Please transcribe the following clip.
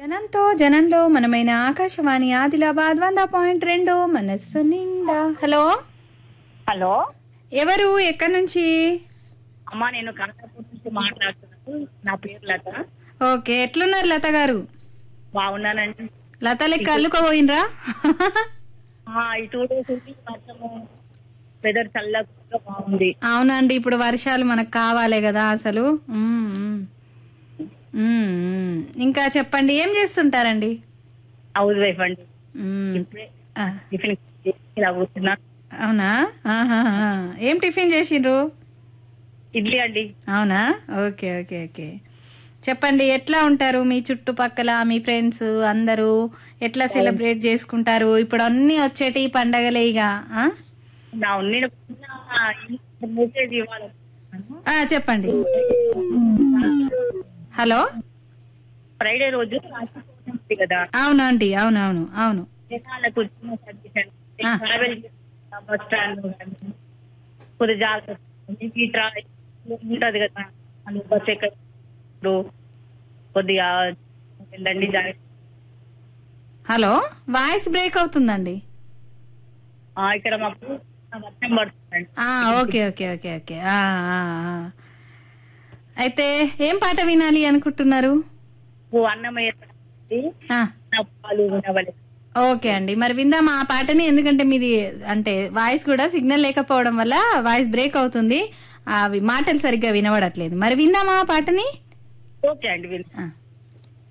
జనంతో జనంలో మనమైన ఆకాశవాణి ఆదిలాబాద్ వంద పాయింట్ రెండు మనస్సు నిండా హలో హలో ఎవరు ఎక్కడి నుంచి అమ్మా నేను కనకాపూర్ నుంచి మాట్లాడుతున్నాను నా పేరు లత ఓకే ఎట్లున్నారు లత గారు బాగున్నానండి లత లెక్క అల్లుకోపోయినరా ఆ, ఈ టూ డేస్ నుంచి వర్షము వెదర్ చల్లగా బాగుంది అవునండి ఇప్పుడు వర్షాలు మనకు కావాలే కదా అసలు మ్మ్, మ్మ్. మ్మ్, మ్మ్. ఇంకా చెప్పండి ఏం చేస్తుంటారండి హౌస్ వైఫ్ అండి మ్మ్. ఇప్పుడే ఆ, టిఫిన్ చేసి ఇలా కూర్చున్నా అవునా ఆహాహా. ఏం టిఫిన్ చేసిండ్రు ఇడ్లీ అండి అవునా ఓకే ఓకే ఓకే చెప్పండి ఎట్లా ఉంటారు మీ చుట్టుపక్కల మీ ఫ్రెండ్స్ అందరూ ఎట్లా సెలబ్రేట్ చేసుకుంటారు ఇప్పుడు అన్ని వచ్చేటి పండగలే ఇక ఆ? నా నేను మెసేజ్ ఇవ్వాలి ఆ, చెప్పండి హలో ఫ్రైడే రోజు రాఖీ పౌర్ణమి ఉంది కదా అవునండి అవునవును అవును జనాలకు చిన్న సజెషన్ ఆ. ట్రావెల్ బస్ స్టాండ్ కొద్ది జాగ్రత్త మీకు ఈ ట్రా ఉంటది కదా అందులో బస్ ఎక్కడ కొద్దిగా వెళ్ళండి జాగ్రత్త హలో వాయిస్ బ్రేక్ అవుతుందండి ఆ, ఇక్కడ మాకు వర్షం పడుతుందండి ఆ, ఓకే ఓకే ఓకే ఓకే ఆ, ఆ, ఆ. అయితే ఏం పాట వినాలి అనుకుంటున్నారు ఓ అన్నమయ్య తల్లి, ఆ, నా పాలు వినవలె ఓకే అండి మరి విందాం ఆ పాటని ఎందుకంటే మీది అంటే వాయిస్ కూడా సిగ్నల్ లేకపోవడం వల్ల వాయిస్ బ్రేక్ అవుతుంది అవి మాటలు సరిగ్గా వినబడట్లేదు మరి విందామా ఆ పాటని ఓకే అండి విన్ ఆ.